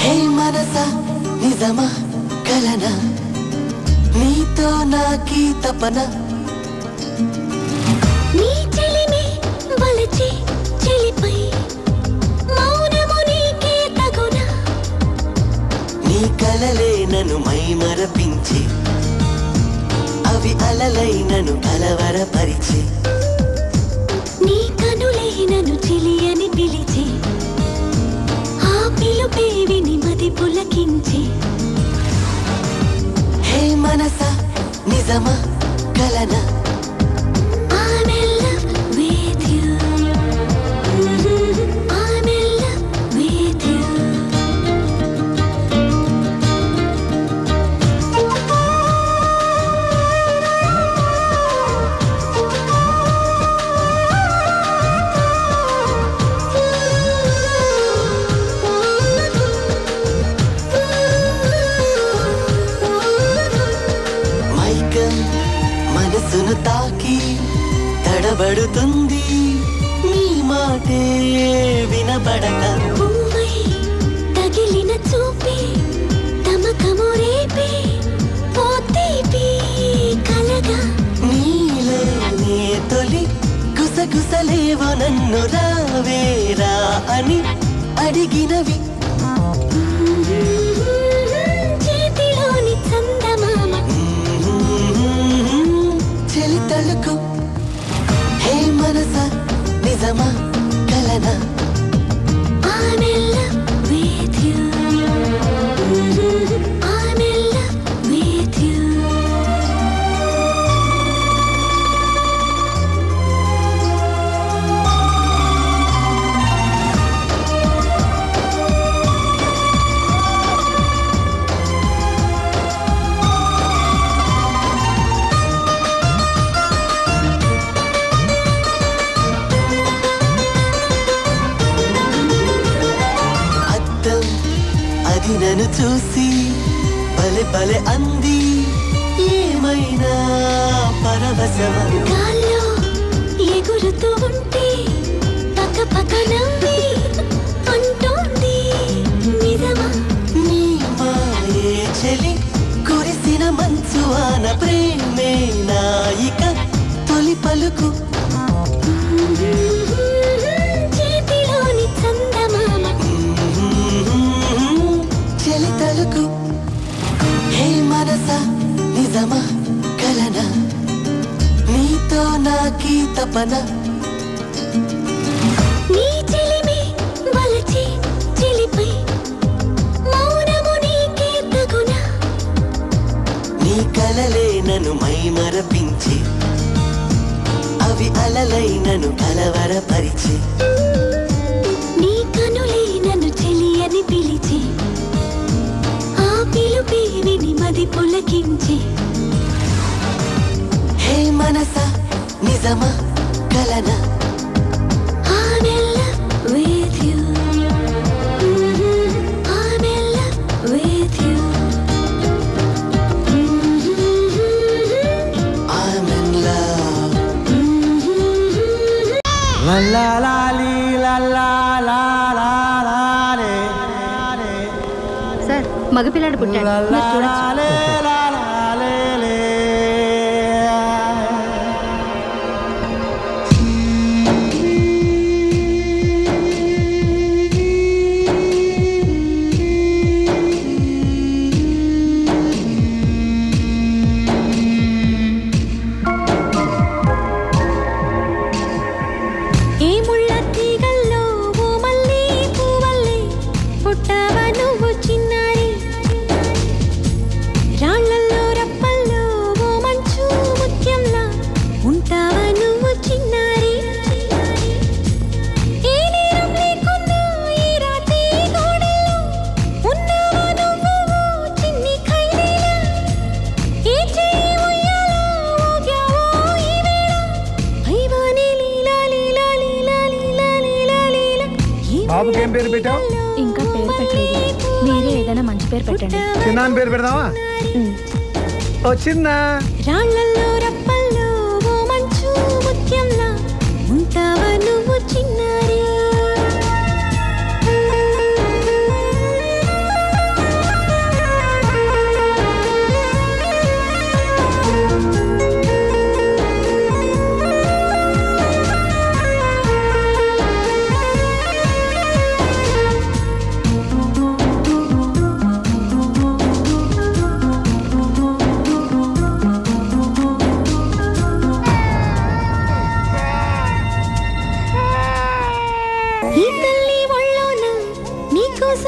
హే మనసా నిజమా కలనా నీతో నాకీ తపన నీ చెలిమి వలచి చెలిపై మౌనము నీకే తగునా నీ కలలే నన్ను మైమరపించి అవి అలలై నన్ను కలవరపరిచి నీ కనులే నన్ను చెలియని పిలిచి ఆ పిలుపే విని మది పులకించి హే మనసా నిజమా కలనా I'm in love with you. I'm in love with you. మైకం మనసును తాకి తడబడుతుంది నీ మాటే వినబడక పువ్వై తగిలిన చూపి తమకము రేపి పోతీపి కలగా నీలే నీ తొలి గుసగుసలేవో నన్ను రావేరా అని అడిగినవి చేతిలోని చందమామ చెలి తలుకు హే మనసా నిజమా కలనా I'm in love with you. I'm in love with you. అద్దం అది నన్ను చూసి బలె బలె అంది ఏమైనా పరవశమా గాల్లో ఎగురుతూ ఉంటే పక్క పక్క నవ్వి అంటోంది నిజమా నీ మాయే చెలి కురిసిన మంచు ఆన ప్రేమే నాయిక తొలి పలుకు చేతిలోని చందమామ చెలి తలుకు హే మనసా నిజమా కలనా నీతో నాకీ తపన నీ చెలిమి వలచి చెలిపై మౌనము నీకే తగునా నీ కలలే నన్ను మైమరపించి అవి అలలై నన్ను కలవరపరిచి నీ కనులే నన్ను చెలియని పిలిచి ఆ పిలుపే విని మది పులకించి హే మనసా నిజమా కలనా I'm in love with you. I'm in love with you. I'm in love sir మగపిల్లాడు పుట్టాడు మీరు చూడొచ్చు ఏ ముళ్ళ తీగల్లో ఓ మల్లె పువ్వల్లే పుట్టావ నువ్వు చిన్నారి రాళ్ళల్లో రప్పల్లో ఓ మంచు ముత్యంలా ఉంటావ నువ్వు చిన్నారి ఏ నేరం లేకున్నా ఈ రాతి గోడల్లో ఉన్నావా నువ్వు ఓ చిన్ని ఖైదీలా ఏ చెయ్యి ఉయ్యాలో ఊగావో ఈ వేళ పైవానే లీలా లీలా లీలా లీలా లీలా లీలా ఈ బాబుకి ఏం పేరు పెట్టావు ఇంకా పేరు పెట్టలేదు మీరే ఏదైనా మంచి పేరు పెట్టండి చిన్న అని పేరు పెడదామా ఓ చిన్న రాళ్ళల్లో రప్పల్లో ఓ మంచు ముత్యంలా ఉంటావా నువ్వు చిన్నారి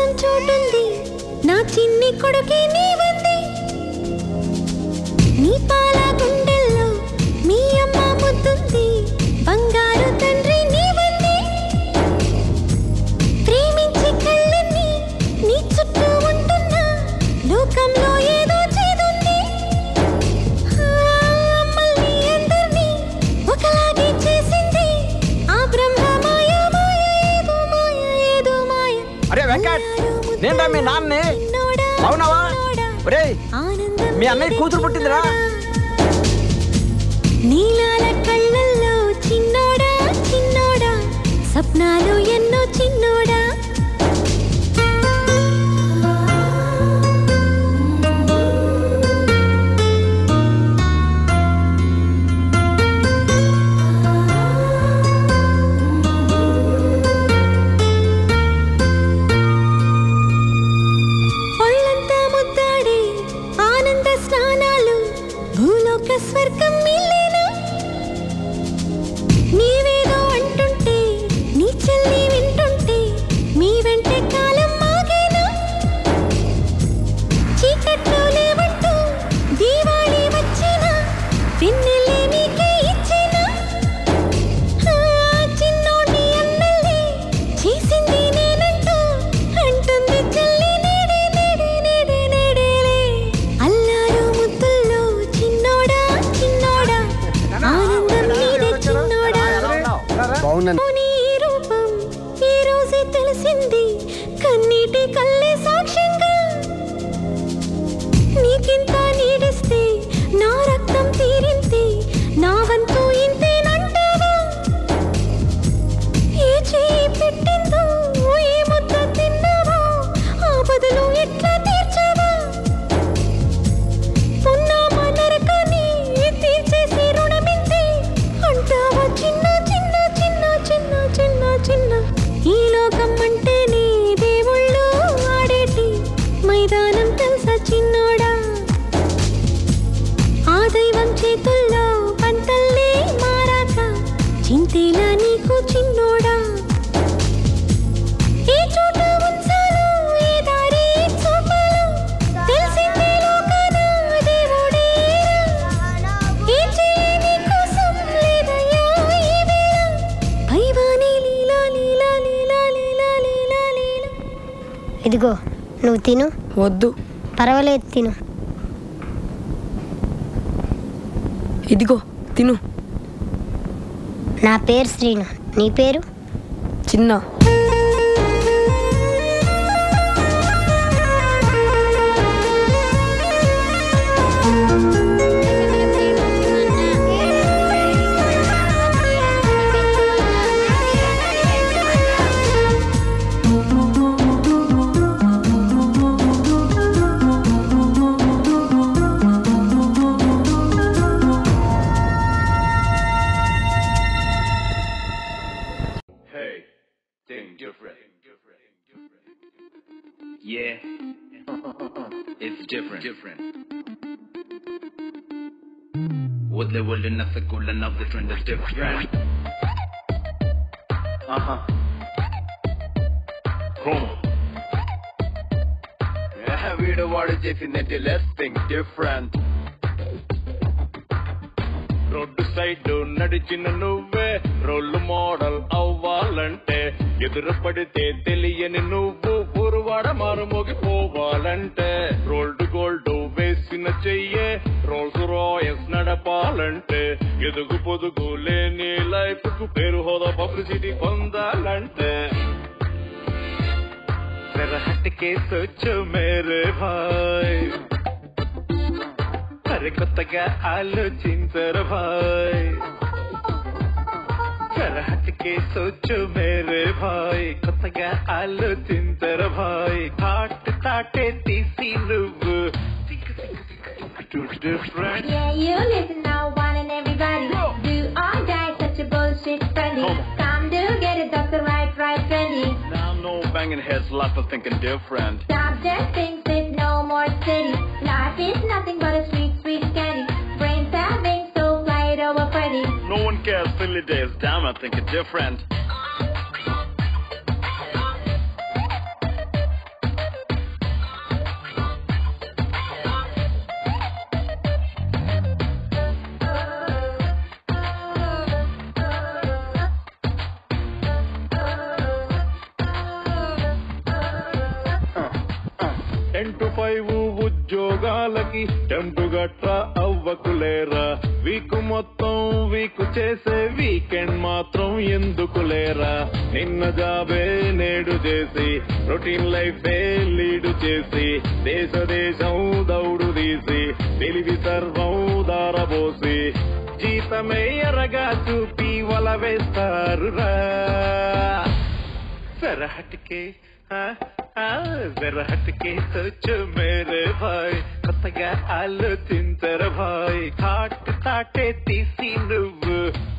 కోసం చోటుంది నా చిన్ని కొడుకే నీవంది నీ పాల గుండెల్లో మీ అమ్మ ముద్దుంది బంగారు తండ్రి నీవంది ప్రేమించి కళ్ళని నీ చుట్టూ ఉంటున్నా లోకంలో ఏదో చేదుంది ఆ అమ్మల్ని అందర్నీ ఒకలాగే చేసింది ఆ బ్రహ్మ మాయ మాయ ఏదో మాయ ఏదో మాయ అరే వెంకట్ నేనురా మీ నాన్నని బాగున్నావా ఒరేయ్ మీ అన్నయ్య కూతురు పుట్టిందిరా నీలాల కళ్ళల్లో చిన్నోడా చిన్నోడా సప్నాలు ఎన్నో చిన్నోడా ఒళ్ళంతా ముద్దాడే ఆనంద స్నానాలు భూలోక స్వర్గం మిల్లేనా నీవేదో అంటుంటే నీ చెల్లి వింటుంటే మీ వెంటే కాలం మాగేనా చీకట్లో లేవంటూ దీవాళి వచ్చినా వెన్నెలే నీకే ఇచ్చేనా ఆ చిన్నోడి అన్నల్ని చేసింది నేనంటూ అంటుంది చెల్లి నేడే నేడే నేడే నేడేలే అల్లారు ముద్దుల్లో చిన్నోడా చిన్నోడా ఆనందం నీదే చిన్నోడా బాగున్నాను నీ రూపం ఈ రోజే తెలిసింది కన్నీటి కల్లే సాక్ష్యంగా నీకింత నీడిస్తే నా రక్తం తీరింది నా వంతు ఇంతేనంటావా ఏ చేయి పెట్టిందో ఏ ముద్ద తిన్నావా ఆ బదులు ఎట్లా తీర్చావా ఉన్నామా నరకాన్ని తీర్చేసి రుణమింది అంటావా చిన్న చిన్న చిన్న చిన్న చిన్న చిన్న ఈ లోకం అంటేనే దేవుళ్ళు ఆడేటి మైదానం తెలుసా చిన్నోడా ఆ దైవం చేతుల్లో పంటల్లే మారాక చింతేలా నీకు చిన్నోడా ఏ చోట ఉంచాలో ఏ దారి చూపాలో తెలిసిందే లోకాన దేవుడే ఏ చేయని కోసం లేదయ్యా ఈ వేళ పైవాని లీలా లీలా లీలా లీలా లీలా లీలా ఇదిగో నువ్వు తిను వద్దు పర్వాలేదు తిను ఇదిగో తిను నా పేరు శ్రీను నీ పేరు చిన్న Hey, think different. Yeah, it's different. Different. ولا ولا الناس كل another trend is different. Uh huh. Come. Yeah, వీడు వాడు చేసిందంటే let's think different. Road side నడిచిన నువ్వే రోల్ మోడల్ అవ్వాలంటే ఎదురు పడితే తెలియని నువ్వు ఊరువాడ మారుమోగిపోవాలంటే రోల్డ్ గోల్డ్ వేసిన చెయ్యే రోల్స్ రాయల్స్ నడపాలంటే ఎదుగు పొదుగు లేని లైఫ్ కు పేరు హోదా పబ్లిసిటీ పొందాలంటే జరా హట్కే సోచో మేరే భాయ్ అరే కొత్తగా ఆలోచించరు భాయ్ కరాటకే సోచు మేరే భాయ్ కొత్తగా ఆలోచించరు భాయ్ థాట్ థాటే తీసి నువ్వు different Yeah, you listen now, one and everybody. Do or die, such a bullshit friendly. Come do get it, that's the right, right, friendly. Now no banging heads, life is thinking different. Stop just think there's no more city. Life is nothing but a sweet, sweet candy. Brains have wings, so fly it over Freddy. No one cares, silly days, damn, I think it's different. Ten to five ఉద్యోగాలకి temp గట్ర అవ్వకులేరా week మొత్తం week చేసే weekend మాత్రం ఎందుకు లేరా నిన్న జాబే నేడు చేసి రొటీన్ లైఫ్ లీడ్ చేసి దేశ దేశం దౌడు తీసి తెలివి సర్వం దారబోసి జీతమే ఎరగా చూపి వల వేస్తారు రా जरा हटके हाँ हाँ जरा हटके सोचो मेरे भाई కొత్తగా ఆలోచించరు భాయ్ థాట్ తాటే తీసి నువ్వు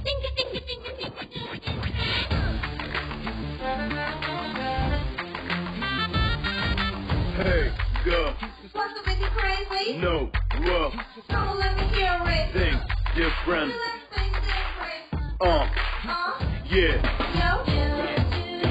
Hey, go. Supposed to make you crazy? No, whoa, Don't let me hear it. think different. Let's think different. Uh, Huh? yeah. Yo.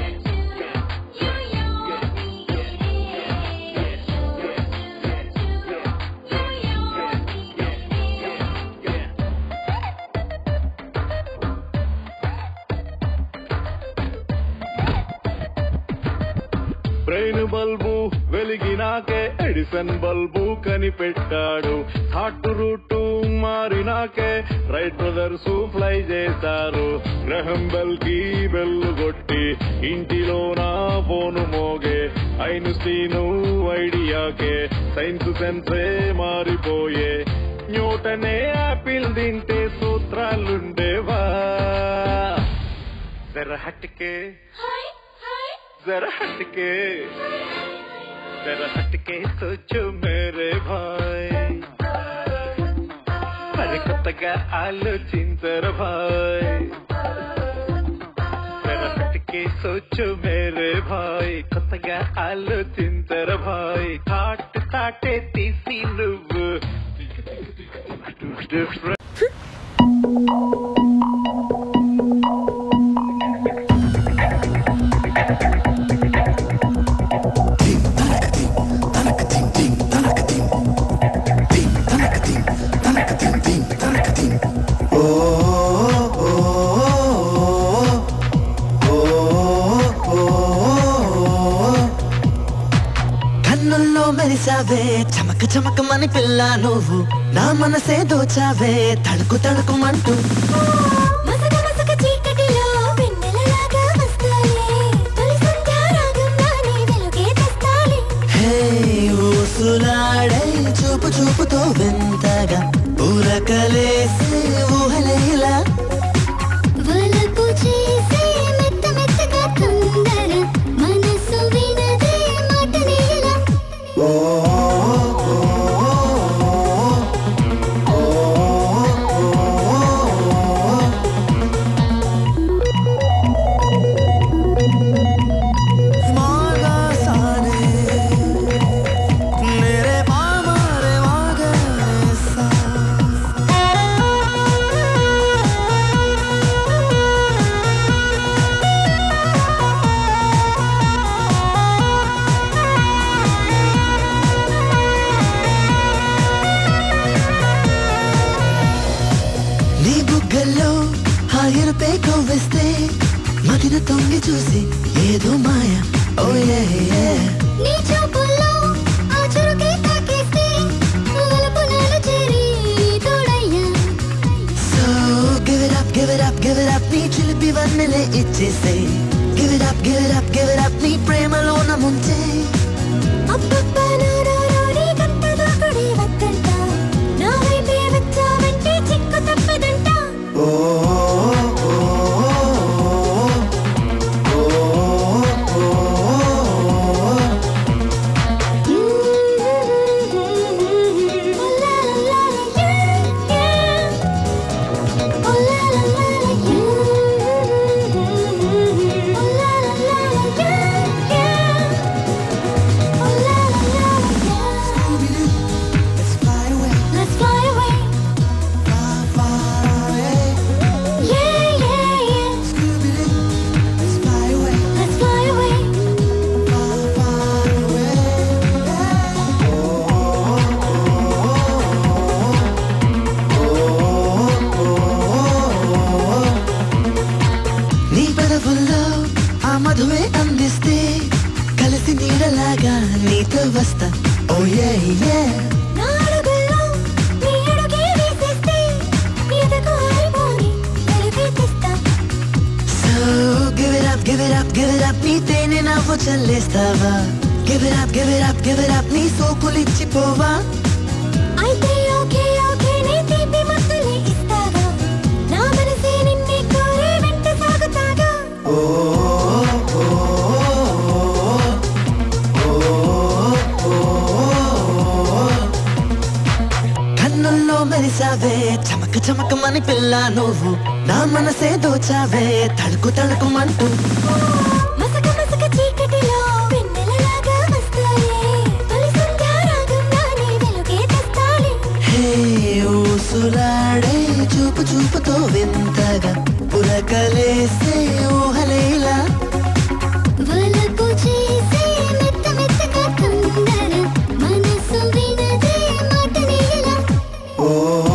Brain bulb వెలిగినాకే ఎడిసన్ బల్బు కనిపెట్టాడు హార్ట్ రూటు మారినాకే రైట్ బ్రదర్స్ ఫ్లై చేశారు Graham bell కి bell కొట్టి ఇంటిలో నా phone మోగే Einstein ఐడియాకే సైన్స్ సెన్సే మారిపోయే న్యూటనే యాపిల్ తింటే సూత్రాలుండేవా జర హట్కే जरा हटके जरा हटके सोचो मेरे भाई మరి కొత్తగా ఆలోచించరు భాయ్ జరా హటకే సోచో మేరే భాయ్ కొత్తగా ఆలోచించరు భాయ్ థాట్ తాటే తీసి నువ్వు డిఫరెంట్ కన్నుల్లో మెరిసావే చమక చమకమని పిల్ల నువ్వు నా మనసే దోచావే తడుకు తడుకుమంటూ మసక మసక చీకటిలో వెన్నెలలాగా వస్తాలే తొలి సంధ్యారాగంలానే వెలుగే తెస్తాలే హే ఊసులాడే చూపు చూపుతో వింతగా ఊరకలేసి ఊహలేలా వలపు చేసే మెత్త మెత్తగా తొందర మనసు వినదే మాట నేల మాగా సానే మేరే మామా రే మాగా రే సా నీ బుగ్గల్లో హాయరపే కొవ్వేస్తే మదిన తొంగి చూసి ఏదో మాయ ఓ ఏ నీ చూపుల్లో ఆ చురుకే తాకేస్తే వలపు నాలు చేరి తోడయ్యా so give it up give it up give it up నీ చిలిపి వన్నెలే ఇచ్చేసే give it up give it up give it up నీ ప్రేమలోన ముంచే అబ్బబ్బ నారో నీ గంట దూకుడే వద్దంట నా వైపే వచ్చావంటే చిక్కు తప్పదంట ఓ Let's fly away, Let's fly away. far, far away. Yeah, yeah, yeah. Scooby-Doo, let's fly away, Let's fly away. far, far away. నీ పెదవుల్లో ఆ మధువే అందిస్తే కలిసి నీడలాగా నీతో వస్తా ఓ Oh yeah, yeah. నా అడుగుల్లో నీ అడుగే వేసేస్తే ఎదకు ఆరిపోని వెలుగే తెస్తా So give it up, give it up, give it up. నీ తేనె నవ్వు చల్లేస్తావా Give it up, give it up, give it up. నీ సోకులిచ్చిపోవా అయితే ఓకే ఓకే నీ తీపి మత్తులే ఇస్తాగా నా మనసే నిన్నే కోరే వెంట సాగుతాగా కన్నుల్లో మెరిసావే చమక చమకమని పిల్ల నువ్వు నా మనసే దోచావే తడుకు తడుకుమంటూ మసక మసక చీకటిలో వెన్నెలలాగా వస్తాయే తొలి సంధ్యారాగం నానే వెలుగే తెస్తాలే హే ఊసులాడే చూపు చూపుతో వింతగా పులకలేసే ఊహలేలా వలకు చేసే మెత్త మెత్తగా తొందర మనసు వినదే మాట నీలా ఓ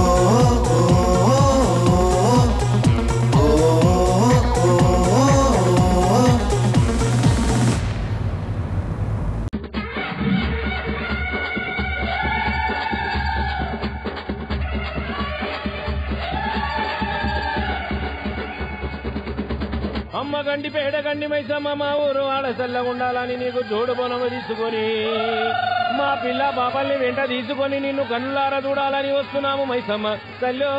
అమ్మ గండి పేడ గండి మైసమ్మ మా ఊరు ఆడ చల్లగుండాలని నీకు జోడు బొనము తీసుకొని మా పిల్ల పాపల్ని వెంట తీసుకొని నిన్ను కన్నులార చూడాలని వస్తున్నాము మైసమ్మ తల్లో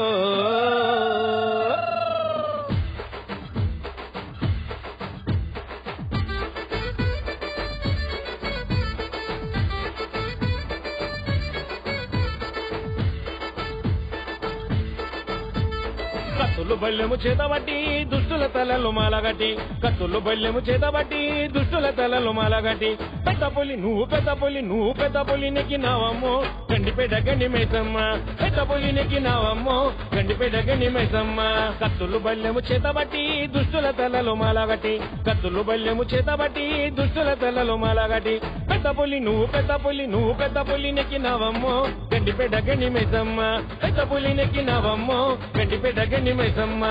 కత్తులు బల్లెము చేతబట్టి దుష్టుల తలలు మాలగట్టి కత్తులు బల్లెము చేతబట్టి దుష్టుల తలలు మాలగట్టి పెద్ద పులి నువ్వు పెద్ద పులి నువ్వు పెద్ద పులి నెక్కినావమ్మో గండిపేట గండి మైసమ్మ పెద్ద పులి నెక్కినావమ్మో గండిపేట గండి మైసమ్మ కత్తులు బల్లెము చేతబట్టి దుష్టుల తలలు మాలగట్టి కత్తులు బల్లెము చేతబట్టి దుష్టుల తలలు మాలగట్టి పెద్ద పులి నువ్వు పెద్ద పులి నువ్వు పెద్ద పులి నెక్కినావమ్మో గండిపేట గండి మైసమ్మ పెద్ద పులి నెక్కినావమ్మో గండిపేట గండి మైసమ్మ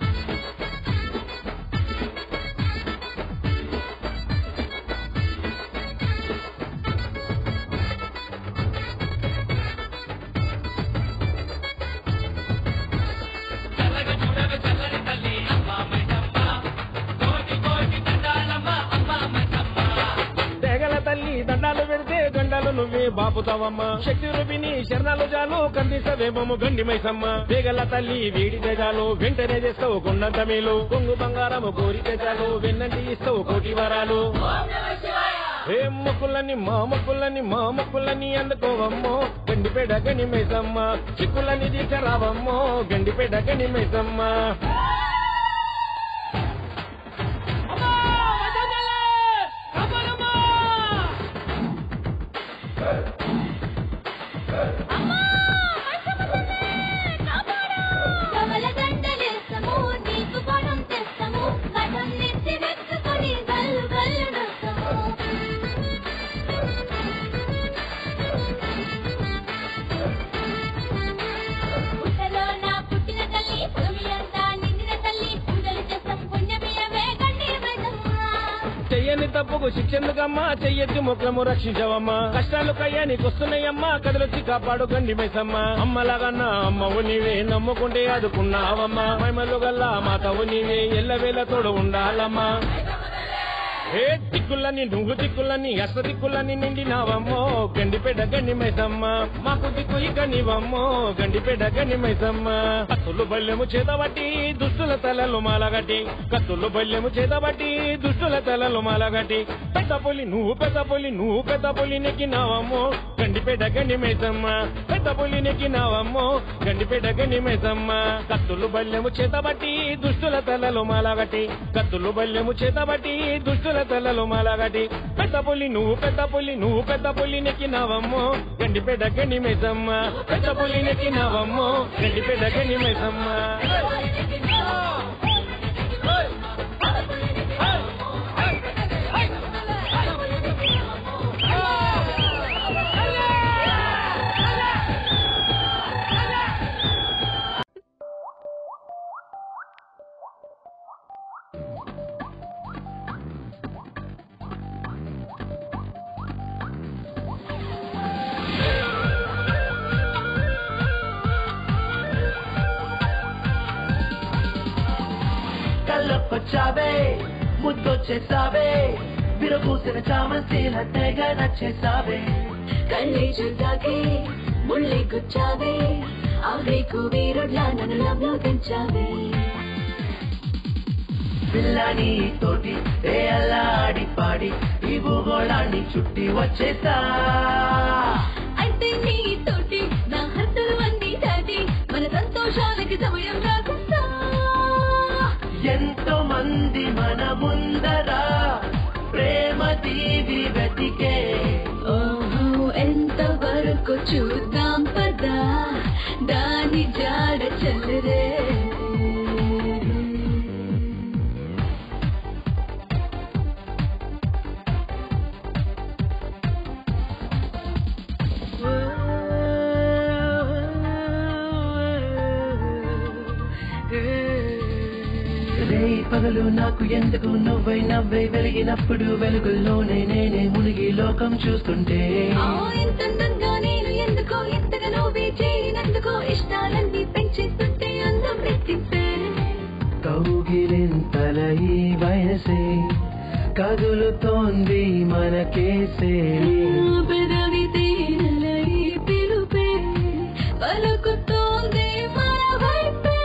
తెగల తల్లి దండాలు పెడితే గండాలు నువ్వే బాపుతావమ్మా శక్తి రూపిని శరణాలు జాలు కందిస్తవేమము గండి మైసమ్మ తెగల తల్లి వీడి తెగాలు వెంటనే చేస్తావు కొండంత మేలు కొంగు బంగారము కోరి తెగాలు వెన్నంటి ఇస్తావు కోటి వరాలు ఏ మొక్కులని మా మొక్కులని మా మొక్కులని అందుకోవమ్మో గండిపేట గని మైసమ్మ చిక్కులని తీసుకురావమ్మో గండిపేట గని మైసమ్మ కమల దండలేస్తాము నీకు పణం తెస్తాము కథం నెత్తి వెతుకొని గల్లు గల్లు నొస్తాము పుట్టలో నా పుట్టిన తల్లి భూమి అంతా నిండిన తల్లి పూజలు చేస్తాం పుణ్యమయమే గండి మైసమ్మ చెయ్యని తప్పుకు శిక్షెందుకమ్మా చెయ్యెత్తి ముఖము రక్షించవమ్మా కష్టాలు కయ్యానికి వస్తున్నాయమ్మా కదలొచ్చి కాపాడు గండి మైసమ్మ అమ్మలాగన్నా అమ్మవు నీవే నమ్ముకుంటే అదుకున్నావమ్మా మైమలు గల్లా మాతవు నీవే ఎల్లవేళ తోడు ఉండాలమ్మా ఏ దిక్కులని నువ్వు దిక్కులని అష్ట దిక్కులని నిండినావమ్మో గండిపేట గండి మైసమ్మ మాకు దిక్కు ఇక నీవమ్మో గండిపేట గండి మైసమ్మ కత్తులు బల్లెము చేతబట్టి దుష్టుల తలలు మాలగట్టి కత్తులు బల్లెము చేతబట్టి దుష్టుల తలలు మాలగట్టి పెద్ద పులి నువ్వు పెద్ద పులి నువ్వు పెద్ద పులి నెక్కినావమ్మో గండిపేట గండి మైసమ్మ పెద్ద పులి నెక్కినావమ్మో గండిపేట గండి మైసమ్మ కత్తులు బల్లెము చేతబట్టి దుష్టుల తలలు మాలగట్టి కత్తులు బల్లెము చేతబట్టి దుష్టుల తలలు మాలగట్టి పెద్ద పులి నువ్వు పెద్ద పులి నువ్వు పెద్ద పులి నెక్కినావమ్మో గండిపేట గండి మైసమ్మ పెద్ద పులి నెక్కినావమ్మో గండిపేట గండి మైసమ్మ వలపొచ్చావే ముద్దొచ్చేసావే విరగూసిన చామంతిల తెగ నచ్చేసావే కళ్ళే చూద్దాకే ముళ్ళే గుచ్చావే ఆవేకు వీరుడ్లా నన్ను లవ్లో పెంచావే పిల్లని తోటి ఏ అల్లాడి పాడి ఈ భూగోళాన్ని చుట్టి వచ్చేసా అయితే నీ తోటి నా హద్దులు అన్ని దాటి మన సంతోషాలకి సమయం రాకుండా ఎంతో మంది మన ముందరా ప్రేమ దీవి వెతికే ఓహో ఎంత వరకు చూద్దాం పదా దాని జాడ చల్లరే రే పగలు నాకు ఎందుకు నువ్వై నవ్వై వెలిగినప్పుడు వెలుగుల్లోనే నేనే మునిగి లోకం చూస్తుంటే ఆ ఎంత అందంగా నేను ఎందుకో ఎంతగా నువ్వే చేయనందుకో ఇష్టాలన్నీ పెంచేస్తుంటే అందం రెట్టింపే కౌగిలింతల ఈ వయసే కదులుతోంది మనకేసే పెదవి తేనెల ఈ పిలుపే పలుకుతోంది మన వైపే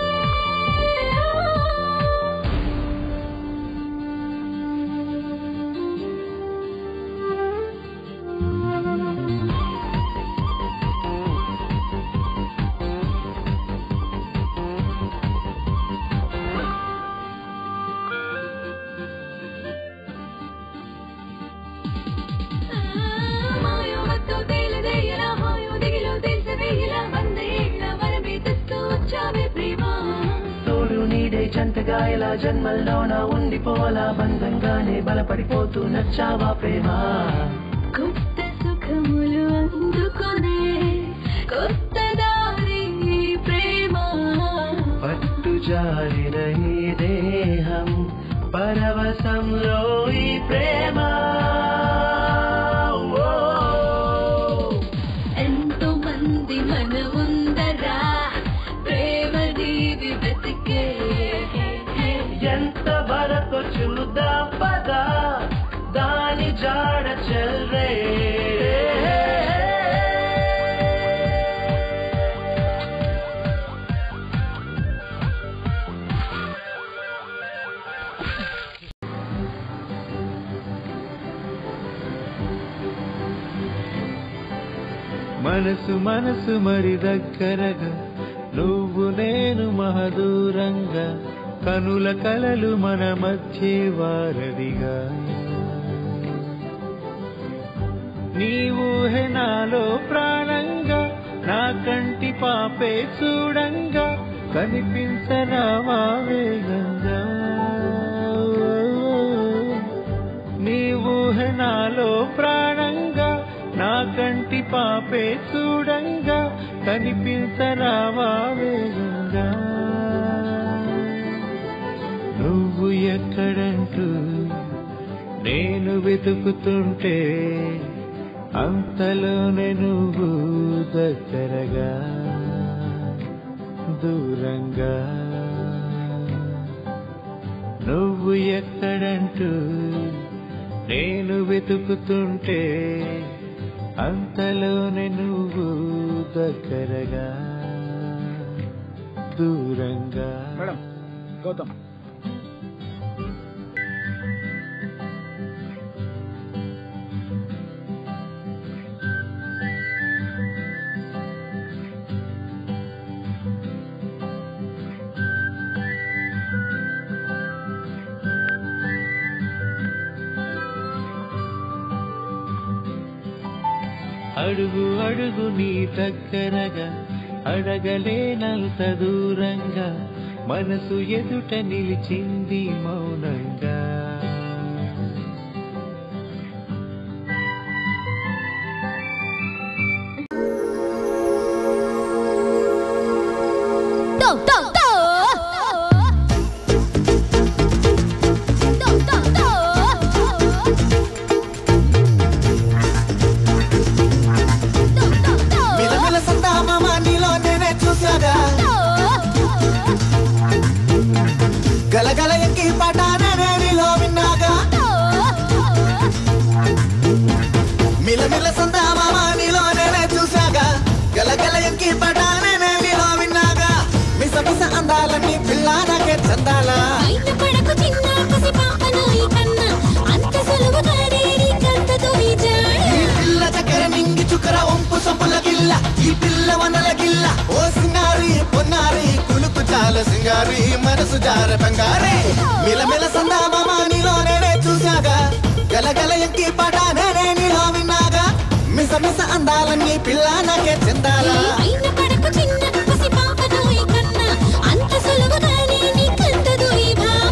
మాయో మత్తు తేలిదేయలా హాయో దిగిలో తెలిసవేయలా వంద ఏళ్ళ వరమే తెస్తూ వచ్చావే ప్రేమ తోడు నీడే చంటగా ఇలా జన్మల్లోన ఉండిపోలా బంధంగానే బలపడిపోతూ నచ్చావా ప్రేమ కొత్త సుఖములు అందుకునే కొత్త దారి ప్రేమ పట్టు జారిన ఈ దేహం పరవశంలో ఈ ప్రేమ ఓ. ఎంతో మంది మన ముందరా ప్రేమ దీవి వెతికే ఎంత వరకు చూద్దాం పద దాని జాడ చెల్రే మనసు మనసు మరి దగ్గరగా నువ్వు నేను మహదూరంగా కనుల కలలు మన మధ్య వారధిగా నీవు నాలో ప్రాణంగా నా కంటి పాపే చూడంగా కనిపించరావా వేగంగా నీవు నాలో ప్రాణంగా నా కంటి పాపే చూడంగా కనిపించరావా వేగంగా నువ్వు ఎక్కడంటూ నేను వెతుకుతుంటే అంతలోనే నువ్వు దగ్గరగా దూరంగా నువ్వు ఎక్కడంటూ నేను వెతుకుతుంటే అంతలోనే నువ్వు దగ్గరగా దూరంగా మేడం గౌతమ్ అడుగు అడుగు నీ దగ్గరగా అడగలేనంత దూరంగా మనసు ఎదుట నిలిచింది మౌనంగా మిలమిల సందా మామ నీలో నేనే చూసాగా గలగల ఎంకి పాట సందామామ నీలో నేనే చూశాగా గలగల ఎంకి పటానే నీలో విన్నాగా మిస మిస అందాలని పిల్ల నాకే చందాలా పడకు చిన్న పసి పాపను ఈ కన్న అంత సులువుగానే నీకంతతో ఈ జాడ ఈ పిల్ల చక్కెర నింగి చుక్కర ఒంపు సొంపుల గిల్ల ఈ పిల్ల వనల గిల్ల ఓ సింగారి పొన్నారి కులుకు చాల సింగారి మనసు జార బంగారే మిలమిల సందామామ నీలో నేనే చూశాగా గలగల ఎంకి పటానే నీలో విన్నాగా మిస మిస అందాలని పిల్ల నాకే చందాలా అయిన పడకు చిన్న పసి పాపను ఈ కన్న అంత సులువుగానే నీకంతతో ఈ భామ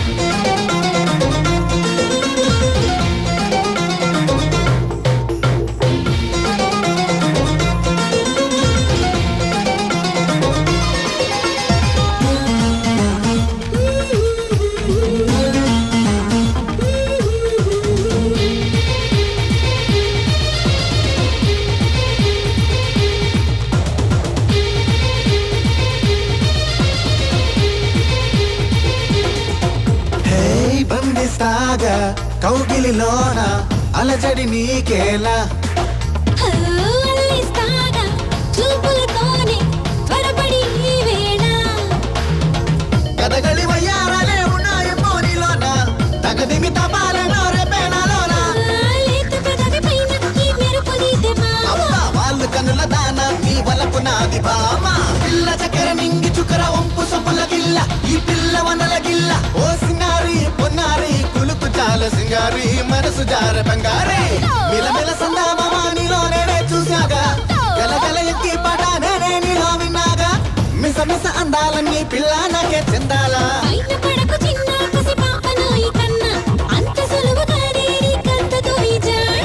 హే బందిస్తాగా కౌగిలిలోన అలజడి నీకేలా అల్లిస్తాగా చూపులతోనే త్వరపడి ఈ వేళ కదగలి వయ్యారాలే ఉన్నాయి మోనిలోన తగదిమి తపాలను రేపేనాలోన లేత పెదవి పైన ఈ మెరుపు నీదే మామ అబ్బా వాళ్ళు కనుల దాన నీ వలపు నాది బామ పిల్ల చక్కెర నింగి చుక్కర ఒంపు సొప్పుల గిల్ల ఈ పిల్ల వనల గిల్ల ఓ సింగారి పొన్నారి కులుకు చాల సింగారి మనసు జార బంగారే మిలమిల సందామామ నీలో నేనే చూశాగా గలగల ఎక్కి పటానే నీలో విన్నాగా మిస మిస అందాలన్నీ పిల్ల నాకే చెందాలా అయిన పడకు చిన్న పసి పాపను ఈ కన్న అంత సులువుగానే నీకంతతో ఈ జాడ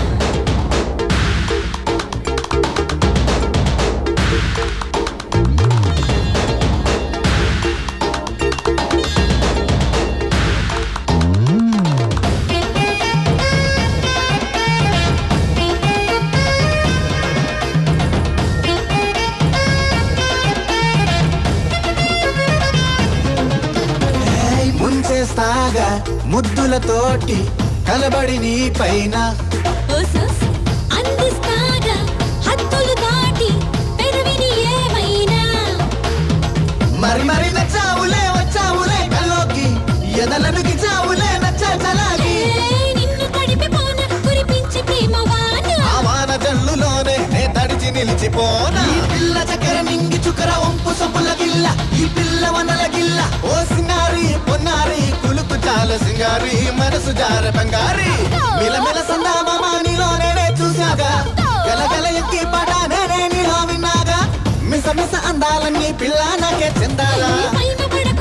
ఏయ్ ముంచేస్తాగా ముద్దులతోటి కలబడి నీ పైన ఓసోస్ అందిస్తాగా హద్దులు దాటి పెదవిని ఏమైనా మరి మరి నచ్చావులే వచ్చావులే కల్లోకి ఎదలను గిచ్చావులే నచ్చా చలాగి ఏయ్, నిన్ను తడిపిపోన కురిపించి ప్రేమ వాన ఆ వాన జల్లులోనే నే తడిచి నిలిచిపోనా ఈ పిల్ల చక్కెర నింగి చుక్కర ఒంపు సొప్పుల గిల్ల ఈ పిల్ల వనల గిల్ల ఓ సింగారి పొన్నారి కులుకు చాల సింగారి మనసు జార బంగారి మిలమిల సందామామ నీలో నేనే చూశాగా గలగల ఎక్కి పటానే నీలో విన్నాగా మిస మిస అందాలన్నీ పిల్ల నాకే చెందాలా పైన పడకు